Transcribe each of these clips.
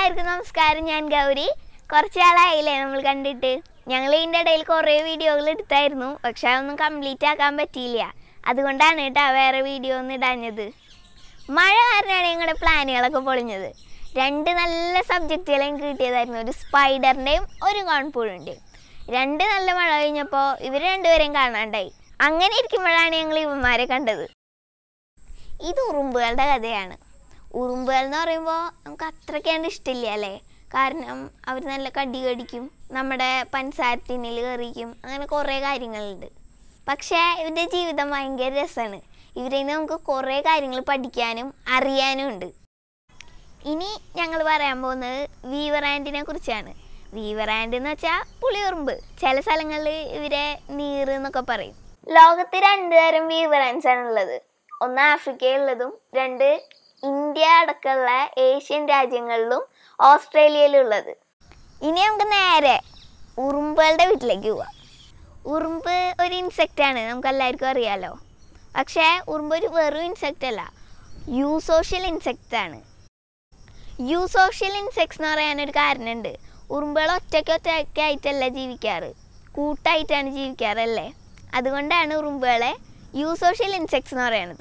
എല്ലാവർക്കും നമസ്കാരം ഞാൻ ഗൗരി കുറച്ച് നാളായില്ലേ നമ്മൾ കണ്ടിട്ട് ഞങ്ങൾ ഇതിൻ്റെ ഇടയിൽ കുറേ വീഡിയോകൾ എടുത്തായിരുന്നു പക്ഷെ അതൊന്നും കംപ്ലീറ്റ് ആക്കാൻ പറ്റിയില്ല അതുകൊണ്ടാണ് കേട്ടോ വേറെ വീഡിയോ ഒന്നും ഇടാഞ്ഞത് മഴ കാരണമാണ് ഞങ്ങളുടെ പ്ലാനുകളൊക്കെ പൊളിഞ്ഞത് രണ്ട് നല്ല സബ്ജക്റ്റുകൾ എനിക്ക് കിട്ടിയതായിരുന്നു ഒരു സ്പൈഡറിൻ്റെയും ഒരു കോൺപൂഴിൻ്റെയും രണ്ട് നല്ല മഴ കഴിഞ്ഞപ്പോൾ ഇവർ രണ്ടുപേരെയും കാണാണ്ടായി അങ്ങനെ ഇരിക്കുമ്പോഴാണ് ഞങ്ങൾ ഇവന്മാരെ കണ്ടത് ഇത് ഉറുമ്പുകളുടെ കഥയാണ് ഉറുമ്പുകൾ എന്ന് പറയുമ്പോൾ നമുക്ക് അത്രയ്ക്കാണ്ട് ഇഷ്ടമില്ല അല്ലേ കാരണം അവർ നല്ല കടി കടിക്കും നമ്മുടെ പഞ്ചസാരത്തിനിൽ കയറിക്കും അങ്ങനെ കുറേ കാര്യങ്ങളുണ്ട് പക്ഷേ ഇവരുടെ ജീവിതം ഭയങ്കര രസമാണ് ഇവരിൽ നിന്ന് നമുക്ക് കുറേ കാര്യങ്ങൾ പഠിക്കാനും അറിയാനും ഉണ്ട് ഇനി ഞങ്ങൾ പറയാൻ പോകുന്നത് വീവർ ആൻഡിനെ കുറിച്ചാണ് വീവർ ആൻഡ് എന്ന് വെച്ചാൽ പുളിയുറുമ്പ് ചില സ്ഥലങ്ങളിൽ ഇവരെ നീറ് എന്നൊക്കെ പറയും ലോകത്ത് രണ്ട് തരം വീവർ ആൻഡ്സ് ആണ് ഉള്ളത് ഒന്ന് ആഫ്രിക്കയിലുള്ളതും രണ്ട് ഇന്ത്യ അടക്കമുള്ള ഏഷ്യൻ രാജ്യങ്ങളിലും ഓസ്ട്രേലിയയിലും ഉള്ളത് ഇനി നമുക്ക് നേരെ ഉറുമ്പുകളുടെ വീട്ടിലേക്ക് പോവാം ഉറുമ്പ് ഒരു ഇൻസെക്റ്റ് ആണ് നമുക്ക് എല്ലാവർക്കും അറിയാലോ പക്ഷേ ഉറുമ്പ് ഒരു വെറും ഇൻസെക്റ്റ് അല്ല യൂസോഷ്യൽ ഇൻസെക്റ്റ് ആണ് യൂസോഷ്യൽ ഇൻസെക്ട്സ് എന്ന് പറയാനൊരു കാരണമുണ്ട് ഉറുമ്പുകൾ ഒറ്റയ്ക്ക് ഒറ്റയ്ക്കായിട്ടല്ല ജീവിക്കാറ് കൂട്ടായിട്ടാണ് ജീവിക്കാറല്ലേ അതുകൊണ്ടാണ് ഉറുമ്പുകളെ യൂസോഷ്യൽ ഇൻസെക്ട്സ് എന്ന് പറയുന്നത്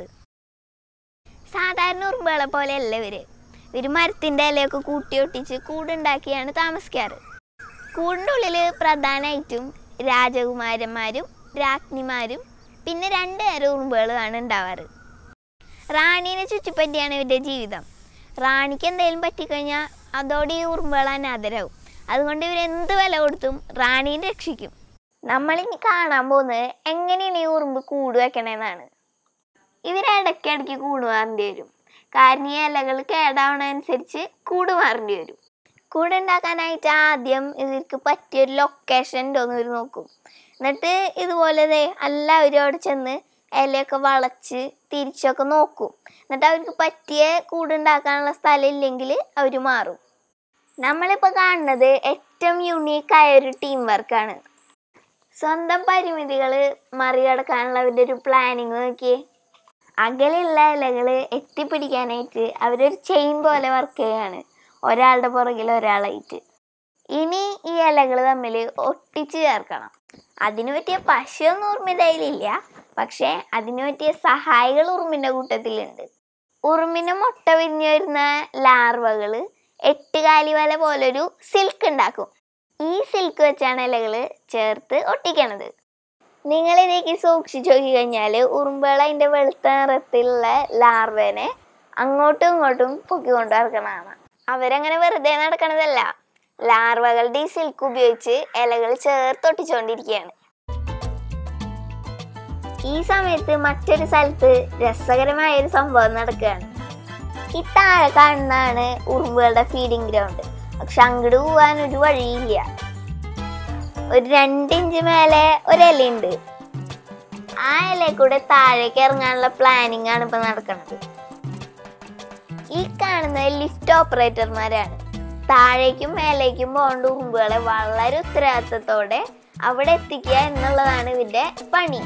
സാധാരണ ഉറുമ്പുകളെ പോലെയല്ല ഇവർ ഇവർ മരത്തിൻ്റെ ഇലയൊക്കെ കൂട്ടി ഒട്ടിച്ച് കൂടുണ്ടാക്കിയാണ് താമസിക്കാറ് കൂടിൻ്റെ ഉള്ളിൽ പ്രധാനമായിട്ടും രാജകുമാരന്മാരും രാജ്ഞിമാരും പിന്നെ രണ്ട് തരം ഉറുമ്പുകളുമാണ് ഉണ്ടാവാറ് റാണീനെ ചുറ്റിപ്പറ്റിയാണ് ഇവരുടെ ജീവിതം റാണിക്ക് എന്തെങ്കിലും പറ്റിക്കഴിഞ്ഞാൽ അതോടെ ഈ ഉറുമ്പുകൾ അനാഥരാവും അതുകൊണ്ട് ഇവരെന്ത് വില കൊടുത്തും റാണീനെ രക്ഷിക്കും നമ്മളിനി കാണാൻ പോകുന്നത് എങ്ങനെയാണ് ഈ ഉറുമ്പ് കൂട് വെക്കണേന്നാണ് ഇവരെ ഇടയ്ക്കിടയ്ക്ക് കൂട് മാറേണ്ടി വരും കാരണം ഈ ഇലകൾ കേടാവണതനുസരിച്ച് കൂട് മാറേണ്ടി വരും കൂട് ഉണ്ടാക്കാനായിട്ട് ആദ്യം ഇവർക്ക് പറ്റിയൊരു ലൊക്കേഷൻ ഉണ്ടോയെന്ന് ഇവർ നോക്കും എന്നിട്ട് ഇതുപോലെ ദേ എല്ലാവരും അവിടെ ചെന്ന് ഇലയൊക്കെ വളച്ച് തിരിച്ചൊക്കെ നോക്കും എന്നിട്ട് അവർക്ക് പറ്റിയ കൂടുണ്ടാക്കാനുള്ള സ്ഥലം ഇല്ലെങ്കിൽ അവർ മാറും നമ്മളിപ്പോൾ കാണുന്നത് ഏറ്റവും യുണീക്കായ ഒരു ടീം വർക്കാണ് സ്വന്തം പരിമിതികൾ മറികടക്കാനുള്ള അവരുടെ ഒരു പ്ലാനിങ് നോക്കിയേ അകലെയുള്ള ഇലകൾ എത്തിപ്പിടിക്കാനായിട്ട് അവരൊരു ചെയിൻ പോലെ വർക്ക് ചെയ്യാണ് ഒരാളുടെ പുറകിൽ ഒരാളായിട്ട് ഇനി ഈ ഇലകൾ തമ്മിൽ ഒട്ടിച്ച് ചേർക്കണം അതിനു പറ്റിയ പശയൊന്നും ഉറുമ്പിൻ്റെ കയ്യിലില്ല പക്ഷേ അതിനു പറ്റിയ സഹായികൾ ഉറുമ്പിൻ്റെ കൂട്ടത്തിലുണ്ട് ഉറുമ്പിന് മുട്ട വിരിഞ്ഞു വരുന്ന ലാർവകൾ എട്ടുകാലി വല പോലൊരു സിൽക്ക് ഉണ്ടാക്കും ഈ സിൽക്ക് വെച്ചാണ് ഇലകൾ ചേർത്ത് ഒട്ടിക്കണത് നിങ്ങൾ ഇതിലേക്ക് സൂക്ഷിച്ചു നോക്കി കഴിഞ്ഞാൽ ഉറുമ്പുകൾ അതിൻ്റെ വെളുത്ത നിറത്തിലുള്ള ലാർവേനെ അങ്ങോട്ടും ഇങ്ങോട്ടും പൊക്കിക്കൊണ്ട് നടക്കണതാണ് അവരങ്ങനെ വെറുതെ നടക്കണതല്ല ലാർവകളുടെ ഈ സിൽക്ക് ഉപയോഗിച്ച് ഇലകൾ ചേർത്തൊട്ടിച്ചുകൊണ്ടിരിക്കുകയാണ് ഈ സമയത്ത് മറ്റൊരു സ്ഥലത്ത് രസകരമായ ഒരു സംഭവം നടക്കുകയാണ് ഈ താഴെ കാണുന്നതാണ് ഉറുമ്പുകളുടെ ഫീഡിംഗ് ഗ്രൗണ്ട് പക്ഷെ അങ്ങോട്ട് പോകാൻ ഒരു വഴിയില്ല ഒരു രണ്ടിഞ്ച് മേലെ ഒരു ഇലയുണ്ട് ആ ഇല കൂടെ താഴേക്ക് ഇറങ്ങാനുള്ള പ്ലാനിങ് ആണ് ഇപ്പൊ നടക്കുന്നത് ഈ കാണുന്നത് ലിഫ്റ്റ് ഓപ്പറേറ്റർമാരാണ് താഴേക്കും മേലേക്കും പോകേണ്ട ഉറുമ്പുകളെ വളരെ ഉത്തരവാദിത്തത്തോടെ അവിടെ എത്തിക്കുക എന്നുള്ളതാണ് ഇവരുടെ പണി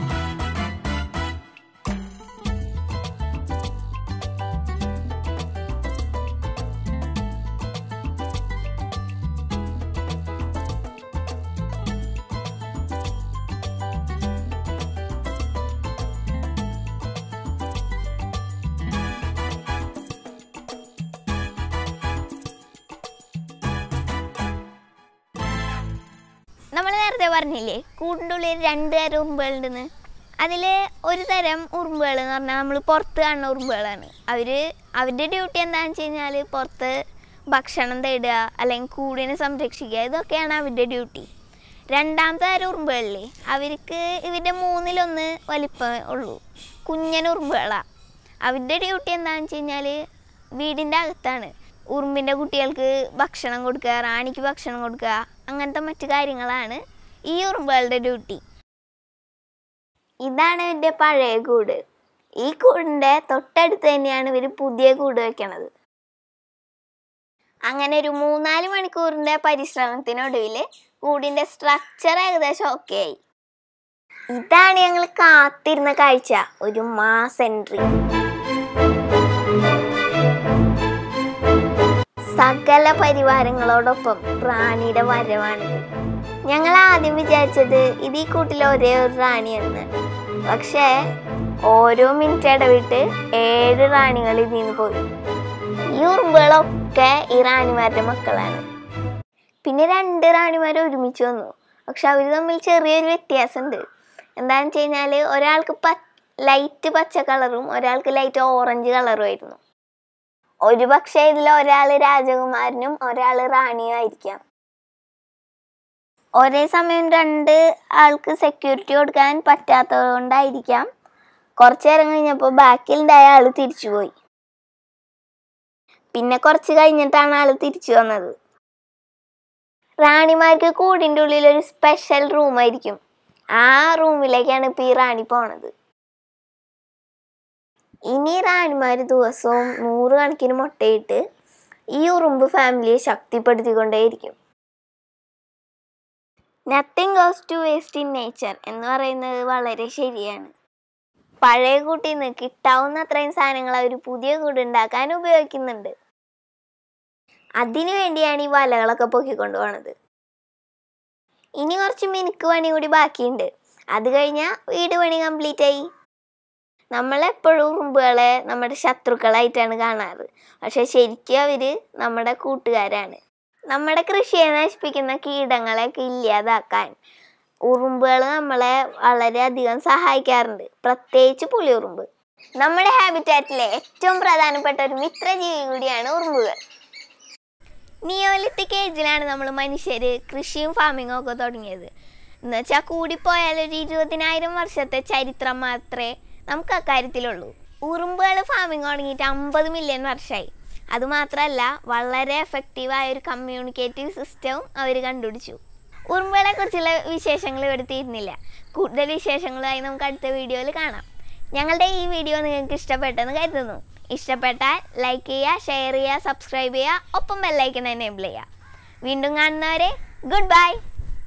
നമ്മൾ നേരത്തെ പറഞ്ഞില്ലേ കൂടിൻ്റെ ഉള്ളിൽ രണ്ട് തരം ഉറുമ്പുകളുണ്ടെന്ന് അതിൽ ഒരു തരം ഉറുമ്പുകൾ എന്ന് പറഞ്ഞാൽ നമ്മൾ പുറത്ത് കാണുന്ന ഉറുമ്പുകളാണ് അവർ അവരുടെ ഡ്യൂട്ടി എന്താണെന്ന് വെച്ച് കഴിഞ്ഞാൽ പുറത്ത് ഭക്ഷണം തേടുക അല്ലെങ്കിൽ കൂടിനെ സംരക്ഷിക്കുക ഇതൊക്കെയാണ് അവരുടെ ഡ്യൂട്ടി രണ്ടാമത്തെ തരം ഉറുമ്പുകളില്ലേ അവർക്ക് ഇവരുടെ മൂന്നിലൊന്ന് വലിപ്പം ഉള്ളൂ കുഞ്ഞൻ ഉറുമ്പുകളാണ് അവരുടെ ഡ്യൂട്ടി എന്താണെന്ന് വെച്ച് കഴിഞ്ഞാൽ വീടിൻ്റെ അകത്താണ് ഉറുമ്പിൻ്റെ കുട്ടികൾക്ക് ഭക്ഷണം കൊടുക്കുക റാണിക്ക് ഭക്ഷണം കൊടുക്കുക അങ്ങനത്തെ മറ്റു കാര്യങ്ങളാണ് ഈ ഉറുമ്പുകളുടെ ഡ്യൂട്ടി ഇതാണ് ഇവരുടെ പഴയ കൂട് ഈ കൂടിൻ്റെ തൊട്ടടുത്ത് തന്നെയാണ് ഇവർ പുതിയ കൂട് വെക്കണത് അങ്ങനെ ഒരു മൂന്നാല് മണിക്കൂറിൻ്റെ പരിശ്രമത്തിനൊടുവിൽ കൂടിൻ്റെ സ്ട്രക്ചർ ഏകദേശം ഓക്കെ ആയി ഇതാണ് ഞങ്ങൾ കാത്തിരുന്ന കാഴ്ച ഒരു മാസ് എൻട്രി സകല പരിവാരങ്ങളോടൊപ്പം റാണിയുടെ വരവാണിത് ഞങ്ങൾ ആദ്യം വിചാരിച്ചത് ഇത് ഈ കൂട്ടിലെ ഒരേ ഒരു റാണിയെന്ന് പക്ഷേ ഓരോ മിനിറ്റ് ഇടവിട്ട് ഏഴ് റാണികൾ ഇതിൽ നിന്ന് പോയി ഈ ഉറുമ്പുകളൊക്കെ ഈ റാണിമാരുടെ മക്കളാണ് പിന്നെ രണ്ട് റാണിമാർ ഒരുമിച്ച് വന്നു പക്ഷെ അവർ തമ്മിൽ ചെറിയൊരു വ്യത്യാസമുണ്ട് എന്താണെന്ന് വെച്ച് കഴിഞ്ഞാൽ ഒരാൾക്ക് പ ലൈറ്റ് പച്ച കളറും ഒരാൾക്ക് ലൈറ്റ് ഓറഞ്ച് കളറും ആയിരുന്നു ഒരു പക്ഷേ ഇതിൽ ഒരാൾ രാജകുമാരനും ഒരാൾ റാണിയും ആയിരിക്കാം ഒരേ സമയം രണ്ട് ആൾക്ക് സെക്യൂരിറ്റി കൊടുക്കാൻ പറ്റാത്തത് കൊണ്ടായിരിക്കാം കുറച്ചു നേരം കഴിഞ്ഞപ്പോൾ ബാക്കിലുണ്ടായ ആൾ തിരിച്ചുപോയി പിന്നെ കുറച്ച് കഴിഞ്ഞിട്ടാണ് ആൾ തിരിച്ചു വന്നത് റാണിമാർക്ക് കൂടിൻ്റെ ഉള്ളിൽ ഒരു സ്പെഷ്യൽ റൂമായിരിക്കും ആ റൂമിലേക്കാണ് ഇപ്പം ഈ റാണി പോണത് ഇനി റാണിമാർ ദിവസവും നൂറുകണക്കിന് മുട്ടയിട്ട് ഈ ഉറുമ്പ് ഫാമിലിയെ ശക്തിപ്പെടുത്തിക്കൊണ്ടേയിരിക്കും nothing goes to waste in nature എന്ന് പറയുന്നത് വളരെ ശരിയാണ് പഴയ കൂട്ടിൽ നിന്ന് കിട്ടാവുന്ന അത്രയും സാധനങ്ങൾ അവർ പുതിയ കൂട് ഉണ്ടാക്കാൻ ഉപയോഗിക്കുന്നുണ്ട് അതിനു വേണ്ടിയാണ് ഈ വലകളൊക്കെ പൊക്കിക്കൊണ്ടു പോണത് ഇനി കുറച്ച് മിനുക്ക് പണി കൂടി ബാക്കിയുണ്ട് അത് കഴിഞ്ഞാൽ വീട് പണി കംപ്ലീറ്റ് ആയി നമ്മളെപ്പോഴും ഉറുമ്പുകളെ നമ്മുടെ ശത്രുക്കളായിട്ടാണ് കാണാറ് പക്ഷെ ശരിക്കും അവർ നമ്മുടെ കൂട്ടുകാരാണ് നമ്മുടെ കൃഷിയെ നശിപ്പിക്കുന്ന കീടങ്ങളെയൊക്കെ ഇല്ലാതാക്കാൻ ഉറുമ്പുകൾ നമ്മളെ വളരെയധികം സഹായിക്കാറുണ്ട് പ്രത്യേകിച്ച് പുളിയുറുമ്പ് നമ്മുടെ ഹാബിറ്റാറ്റിലെ ഏറ്റവും പ്രധാനപ്പെട്ട ഒരു മിത്രജീവി കൂടിയാണ് ഉറുമ്പുകൾ നിയോലിത്തിക് ഏജിലാണ് നമ്മൾ മനുഷ്യർ കൃഷിയും ഫാമിങ്ങും ഒക്കെ തുടങ്ങിയത് എന്ന് വെച്ചാൽ കൂടിപ്പോയാൽ ഒരു ഇരുപതിനായിരം വർഷത്തെ ചരിത്രം മാത്രമേ നമുക്ക് അക്കാര്യത്തിലുള്ളൂ ഉറുമ്പുകൾ ഫാമിങ് തുടങ്ങിയിട്ട് അമ്പത് മില്യൺ വർഷമായി അതുമാത്രമല്ല വളരെ എഫക്റ്റീവായ ഒരു കമ്മ്യൂണിക്കേറ്റീവ് സിസ്റ്റവും അവർ കണ്ടുപിടിച്ചു ഉറുമ്പുകളെ കുറിച്ചുള്ള വിശേഷങ്ങൾ ഇവിടെ തീരുന്നില്ല കൂടുതൽ വിശേഷങ്ങളുമായി നമുക്ക് അടുത്ത വീഡിയോയിൽ കാണാം ഞങ്ങളുടെ ഈ വീഡിയോ നിങ്ങൾക്ക് ഇഷ്ടപ്പെട്ടെന്ന് കരുതുന്നു ഇഷ്ടപ്പെട്ടാൽ ലൈക്ക് ചെയ്യുക ഷെയർ ചെയ്യുക സബ്സ്ക്രൈബ് ചെയ്യുക ഒപ്പം ബെല്ലൈക്കൻ എനേബിൾ ചെയ്യുക വീണ്ടും കാണുന്നവരെ ഗുഡ് ബൈ